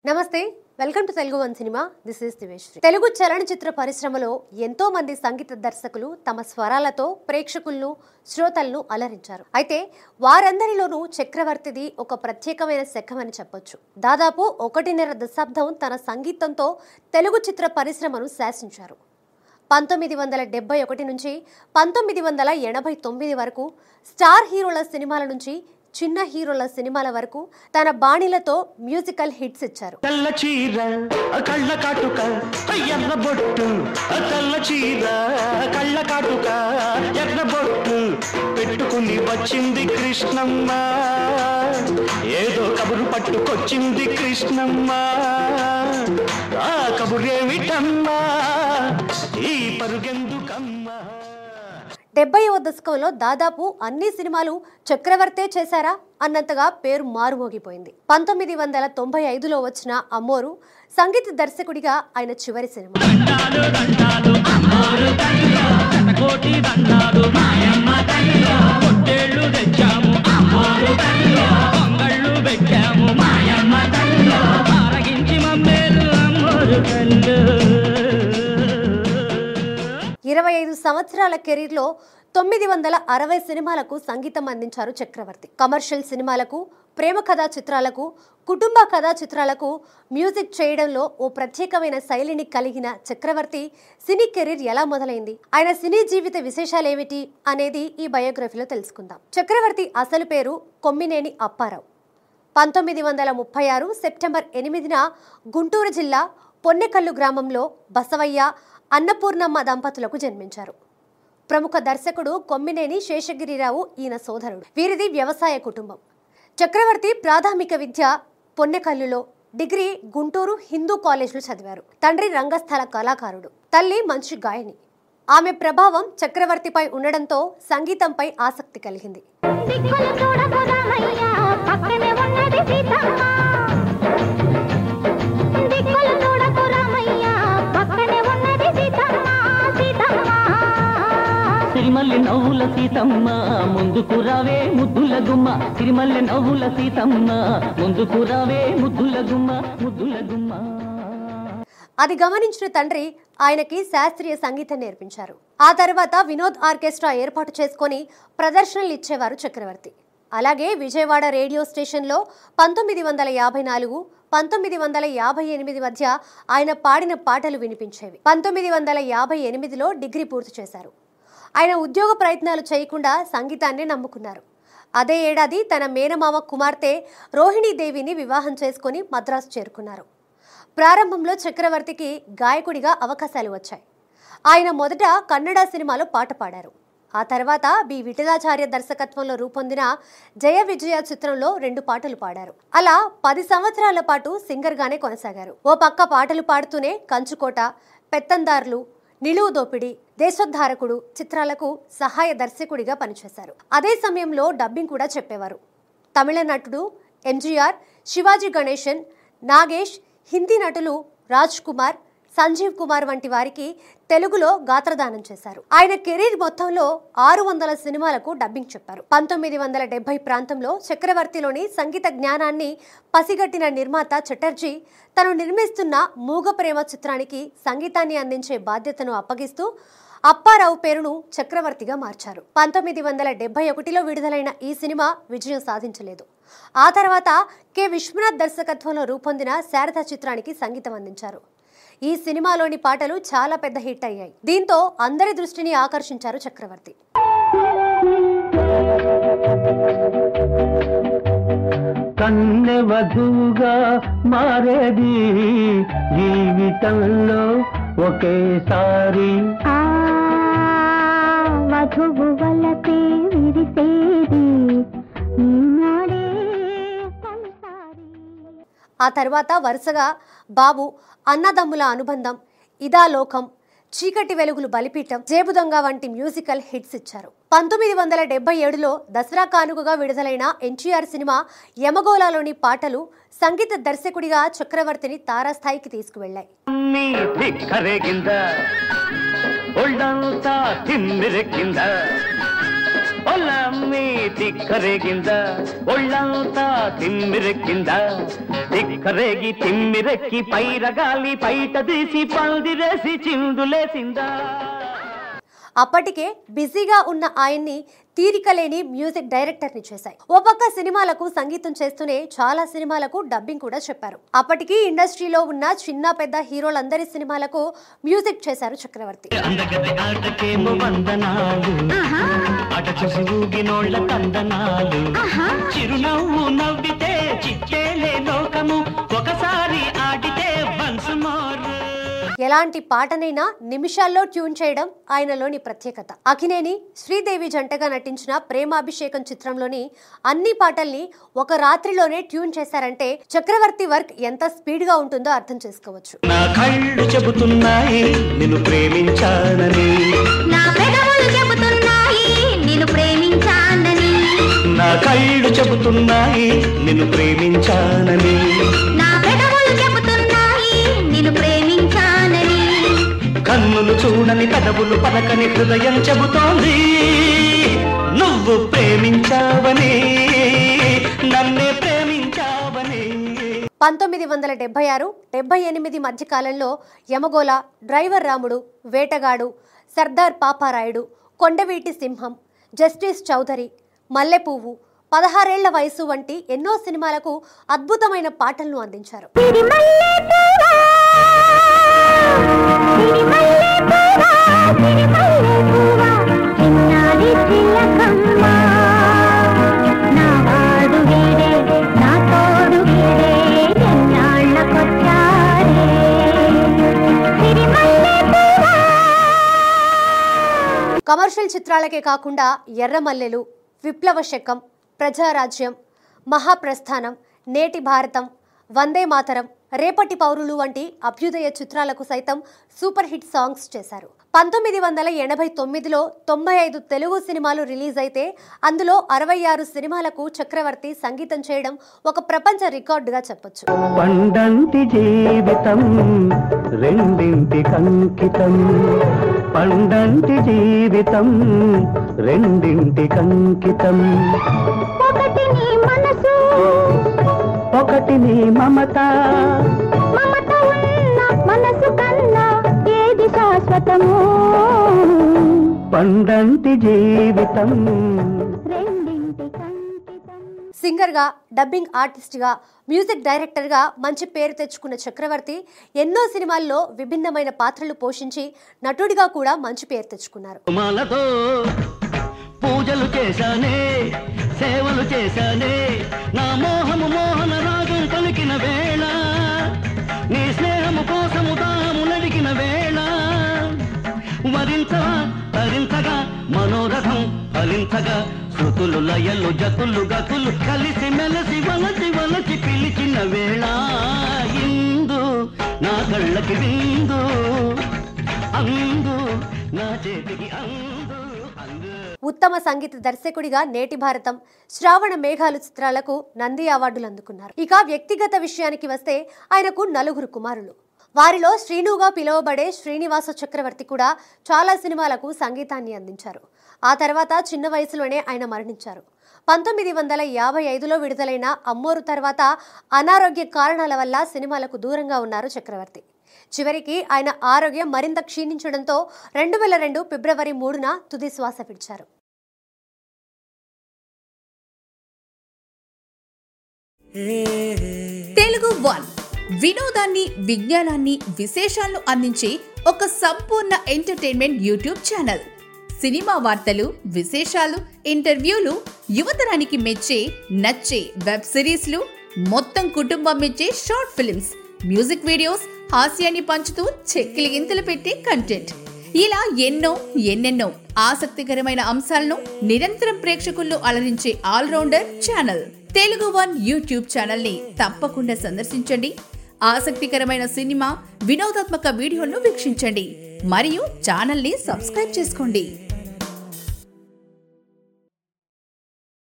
నమస్తే welcome to Telugu one cinema this is దివేశ్రీ తెలుగు చలనచిత్ర పరిశ్రమలో ఎంతో మంది సంగీత దర్శకులు తమ స్వరాలతో ప్రేక్షకులను శ్రోతలను అలరించారు అయితే వారందరిలోనూ చక్రవర్తిది ఒక ప్రత్యేకమైన శకమని చెప్పొచ్చు దాదాపు ఒకటిన్నర దశాబ్దం తన సంగీతంతో తెలుగు చిత్ర పరిశ్రమను శాసించారు పంతొమ్మిది వందల డెబ్బై ఒకటి నుంచి పంతొమ్మిది వందల ఎనభై తొమ్మిది వరకు స్టార్ హీరోల సినిమాల నుంచి చిన్న హీరోల సినిమాల వరకు తన బాణీలతో మ్యూజికల్ హిట్స్ ఇచ్చారు తెల్ల చీర కళ్ళ కాటుక ఎర్ర బొట్టు తెల్ల చీర కళ్ళ కాటుక ఎర్ర బొట్టు పెట్టుకుని వచ్చింది కృష్ణమ్మ ఏదో కబురు పట్టుకొచ్చింది కృష్ణమ్మ ఆ కబురేమిటమ్మా ఈ పరుగెందుకమ్మా డెబ్బైవ దశకంలో దాదాపు అన్ని సినిమాలు చక్రవర్తే చేశారా అన్నంతగా పేరు మారుమోగిపోయింది పంతొమ్మిది వందల తొంభై ఐదులో వచ్చిన అమ్మోరు సంగీత దర్శకుడిగా ఆయన చివరి సినిమా కోటి దండాలు మాయమ్మ తల్లిలో పొట్టేళ్ళు తెచ్చాము అమ్మోరు తల్లిలో పొంగళ్ళు పెట్టాము మాయమ్మ తల్లిలో ఆరగించి మమ్మేలు అమ్మోరు తల్లు ఇరవై ఐదు సంవత్సరాల కెరీర్లో తొమ్మిది వందల అరవై సినిమాలకు సంగీతం అందించారు చక్రవర్తి కమర్షియల్ సినిమాలకు ప్రేమ కథా చిత్రాలకు కుటుంబ కథా చిత్రాలకు మ్యూజిక్ చేయడంలో ఓ ప్రత్యేకమైన శైలిని కలిగిన చక్రవర్తి సినీ కెరీర్ ఎలా మొదలైంది ఆయన సినీ జీవిత విశేషాలేమిటి అనేది ఈ బయోగ్రఫీలో తెలుసుకుందాం చక్రవర్తి అసలు పేరు కొమ్మినేని అప్పారావు పంతొమ్మిది వందల ముప్పై ఆరు సెప్టెంబర్ ఎనిమిదిన గుంటూరు జిల్లా పొన్నెకల్లు గ్రామంలో బసవయ్య అన్నపూర్ణమ్మ దంపతులకు జన్మించారు ప్రముఖ దర్శకుడు కొమ్మినేని శేషగిరిరావు ఈయన సోదరుడు వీరిది వ్యవసాయ కుటుంబం చక్రవర్తి ప్రాథమిక విద్య పొన్నెకల్లులో డిగ్రీ గుంటూరు హిందూ కాలేజ్లో చదివారు తండ్రి రంగస్థల కళాకారుడు తల్లి మంచి గాయని ఆమె ప్రభావం చక్రవర్తిపై ఉండడంతో సంగీతంపై ఆసక్తి కలిగింది దిక్కులు చూడకు రామయ్య పక్కనే ఉన్నది సీతమ్మ దిక్కులు చూడకు రామయ్య పక్కనే ఉన్నది సీతమ్మ సీతమ్మ సిరిమల్లి నవ్వుల సీతమ్మ ముందుకు రావే ముద్దుల గుమ్మ సిరిమల్లి నవ్వుల సీతమ్మ ముందుకు రావే ముద్దుల గుమ్మ ముద్దుల గుమ్మ అది గమనించిన తండ్రి ఆయనకి శాస్త్రీయ సంగీతం నేర్పించారు ఆ తర్వాత వినోద్ ఆర్కెస్ట్రా ఏర్పాటు చేసుకొని ప్రదర్శనలు ఇచ్చేవారు చక్రవర్తి అలాగే విజయవాడ రేడియో స్టేషన్లో పంతొమ్మిది వందల యాభై నాలుగు పంతొమ్మిది వందల యాభై ఎనిమిది మధ్య ఆయన పాడిన పాటలు వినిపించేవి పంతొమ్మిది వందల యాభై ఎనిమిదిలో డిగ్రీ పూర్తి చేశారు ఆయన ఉద్యోగ ప్రయత్నాలు చేయకుండా సంగీతాన్ని నమ్ముకున్నారు అదే ఏడాది తన మేనమామ కుమార్తె రోహిణీదేవిని వివాహం చేసుకొని మద్రాసు చేరుకున్నారు ప్రారంభంలో చక్రవర్తికి గాయకుడిగా అవకాశాలు వచ్చాయి ఆయన మొదట కన్నడ సినిమాలో పాట పాడారు ఆ తర్వాత బి విఠలాచార్య దర్శకత్వంలో రూపొందిన జయ విజయ చిత్రంలో రెండు పాటలు పాడారు అలా పది సంవత్సరాల పాటు సింగర్గానే కొనసాగారు ఓ పక్క పాటలు పాడుతూనే కంచుకోట పెత్తందారులు నిలువు దోపిడి దేశోద్ధారకుడు చిత్రాలకు సహాయ దర్శకుడిగా పనిచేశారు అదే సమయంలో డబ్బింగ్ కూడా చెప్పేవారు తమిళ నటుడు ఎంజీఆర్ శివాజీ గణేశన్ నాగేష్ హిందీ నటులు రాజ్ కుమార్ సంజీవ్ కుమార్ వంటి వారికి తెలుగులో గాత్రదానం చేశారు ఆయన కెరీర్ మొత్తంలో ఆరు వందల సినిమాలకు డబ్బింగ్ చెప్పారు పంతొమ్మిది వందల డెబ్బై ప్రాంతంలో చక్రవర్తిలోని సంగీత జ్ఞానాన్ని పసిగట్టిన నిర్మాత చటర్జీ తను నిర్మిస్తున్న మూగ ప్రేమ చిత్రానికి సంగీతాన్ని అందించే బాధ్యతను అప్పగిస్తూ అప్పారావు పేరును చక్రవర్తిగా మార్చారు పంతొమ్మిది వందల డెబ్బై ఒకటిలో విడుదలైన ఈ సినిమా విజయం సాధించలేదు ఆ తర్వాత కె విశ్వనాథ్ దర్శకత్వంలో రూపొందిన శారద చిత్రానికి సంగీతం అందించారు ఈ సినిమాలోని పాటలు చాలా పెద్ద హిట్ అయ్యాయి దీంతో అందరి దృష్టిని ఆకర్షించారు చక్రవర్తి కన్నె వధువుగా మారేది జీవితంలో ఒకేసారి ఆ వధువు వలపే విరిసేది ఈనాడే సంసారి ఆ తర్వాత వరుసగా బాబు అన్నదమ్ముల అనుబంధం ఇదా లోకం చీకటి వెలుగులు బలిపీఠం జేబుదొంగ వంటి మ్యూజికల్ హిట్స్ ఇచ్చారు పంతొమ్మిది వందల డెబ్బై ఏడులో దసరా కానుకగా విడుదలైన ఎన్టీఆర్ సినిమా యమగోళలోని పాటలు సంగీత దర్శకుడిగా చక్రవర్తిని తారాస్థాయికి తీసుకువెళ్లాయి నీ ధిక్కరేగింద ఒళ్ళంతా తిమ్మిరెక్కింద ఒళ్ళమ్మి తిక్కరేగింద ఒళ్ళంతా తిమ్మిరెక్కింద తిక్కరేగి తిమ్మిరెక్కి పైరగాలి పైట తీసి పందిరేసి చిందులేసిందా అప్పటికే బిజీగా ఉన్న ఆయన్ని తీరిక లేని మ్యూజిక్ డైరెక్టర్ని చేశాయి ఓ పక్క సినిమాలకు సంగీతం చేస్తూనే చాలా సినిమాలకు డబ్బింగ్ కూడా చెప్పారు అప్పటికి ఇండస్ట్రీలో ఉన్న చిన్న పెద్ద హీరోలందరి సినిమాలకు మ్యూజిక్ చేశారు చక్రవర్తి అందగది ఆటకేమో వందనాలు ఆట చూసి ఊగినోళ్ళ తందనాలు చిరునవ్వు నవ్వితే చిట్టేలే లోకము ఒకసారి ఆడితే వన్స్ మోర్ ఎలాంటి పాటనైనా నిమిషాల్లో ట్యూన్ చేయడం ఆయనలోని ప్రత్యేకత అకినేని శ్రీదేవి జంటగా నటించిన ప్రేమాభిషేకం చిత్రంలోని అన్ని పాటల్ని ఒక రాత్రిలోనే ట్యూన్ చేశారంటే చక్రవర్తి వర్క్ ఎంత స్పీడ్ గా ఉంటుందో అర్థం చేసుకోవచ్చు నా కళ్ళు చెబుతున్నాయి నిన్ను ప్రేమించానని నా పెదవులు చెబుతున్నాయి నేను ప్రేమించానని నా కళ్ళు చెబుతున్నాయి నిన్ను ప్రేమించానని నా పెదవులు చెబుతున్నాయి నేను ప్రేమించానని కన్నులు చూడని పెదవులు పలకని హృదయం చెబుతోంది నువ్వు ప్రేమించావని నన్నే ప్రేమించావని పంతొమ్మిది వందల డెబ్బై ఆరు డెబ్బై ఎనిమిది మధ్య కాలంలో యమగోళ డ్రైవర్ రాముడు వేటగాడు సర్దార్ పాపారాయుడు కొండవీటి సింహం జస్టిస్ చౌదరి మల్లెపువ్వు పదహారేళ్ల వయసు వంటి ఎన్నో సినిమాలకు అద్భుతమైన పాటలను అందించారు సిరిమల్లె పువ్వా, సిరిమల్లె పువ్వా, సిరిమల్లె పువ్వా, చిన్నారి చిలకమ్మ. నా వాడు వీడే, నా తోడు వీడే, ఎన్నాళ్ళకొచ్చారే. సిరిమల్లె పువ్వా, కమర్షియల్ చిత్రాలకే కాకుండా ఎర్రమల్లెలు విప్లవ శకం ప్రజారాజ్యం మహాప్రస్థానం నేటి భారతం వందే మాతరం రేపటి పౌరులు వంటి అభ్యుదయ చిత్రాలకు సైతం సూపర్ హిట్ సాంగ్స్ చేశారు పంతొమ్మిది వందల ఎనభై తొమ్మిదిలో తొంభై ఐదు తెలుగు సినిమాలు రిలీజ్ అయితే అందులో అరవై ఆరు సినిమాలకు చక్రవర్తి సంగీతం చేయడం ఒక ప్రపంచ రికార్డుగా చెప్పొచ్చు పండంటి జీవితం రెండింటి కంకితం పండంటి జీవితం రెండింటి కంకితం ఒకటి నీ మనసు ఒకటి నీ మమత మమత ఉన్న మనసు కన్నా ఏది శాశ్వతము పండంటి జీవితం రెండింటి కంకితం సింగర్గా డబ్బింగ్ ఆర్టిస్ట్గా మ్యూజిక్ డైరెక్టర్గా మంచి పేరు తెచ్చుకున్న చక్రవర్తి ఎన్నో సినిమాల్లో విభిన్నమైన పాత్రలు పోషించి నటుడిగా కూడా మంచి పేరు తెచ్చుకున్నారు మాలతో పూజలు చేశానే సేవలు చేశానే నా మోహము మోహన రాగం పలికిన వేళ నీ స్నేహము కోసము దాము నడిగిన వేళ వరించగా తరించగా మనోరథం ఫలించగా శృతులు లయలు జతులు గతులు కలిసి మెలసి వలసి వలసి పిలిచిన వేళ ఇందు నా కళ్ళకి విందు అందు నా చేతికి అందు అందు ఉత్తమ సంగీత దర్శకుడిగా నేటి భారతం శ్రావణ మేఘాలు చిత్రాలకు నంది అవార్డులు అందుకున్నారు ఇక వ్యక్తిగత విషయానికి వస్తే ఆయనకు నలుగురు కుమారులు వారిలో శ్రీనుగా పిలువబడే శ్రీనివాస చక్రవర్తి కూడా చాలా సినిమాలకు సంగీతాన్ని అందించారు ఆ తర్వాత చిన్న వయసులోనే ఆయన మరణించారు పంతొమ్మిది వందల యాభై ఐదులో విడుదలైన అమ్మోరు తర్వాత అనారోగ్య కారణాల వల్ల సినిమాలకు దూరంగా ఉన్నారు చక్రవర్తి చివరికి ఆయన ఆరోగ్యం మరింత క్షీణించడంతో రెండు వేల రెండు ఫిబ్రవరి మూడున తుది శ్వాస విడిచారు తెలుగు వన్ వినోదాన్ని విజ్ఞానాన్ని విశేషాలను అందించే ఒక సంపూర్ణ ఎంటర్టైన్మెంట్ యూట్యూబ్ ఛానల్ సినిమా వార్తలు విశేషాలు ఇంటర్వ్యూలు యువతరానికి మెచ్చే నచ్చే వెబ్ సిరీస్లు మొత్తం కుటుంబం మెచ్చే షార్ట్ ఫిల్మ్స్ మ్యూజిక్ వీడియోస్ హాస్యాన్ని పంచుతూ చెక్కిలి గింతలు పెట్టే కంటెంట్ ఇలా ఎన్నో ఎన్నెన్నో ఆసక్తికరమైన అంశాలను నిరంతరం ప్రేక్షకుల్లో అలరించే all rounder channel Telugu one YouTube channel ని తప్పకుండా సందర్శించండి ఆసక్తికరమైన సినిమా వినోదాత్మక వీడియోలను వీక్షించండి మరియు ఛానల్ ని సబ్స్క్రైబ్ చేసుకోండి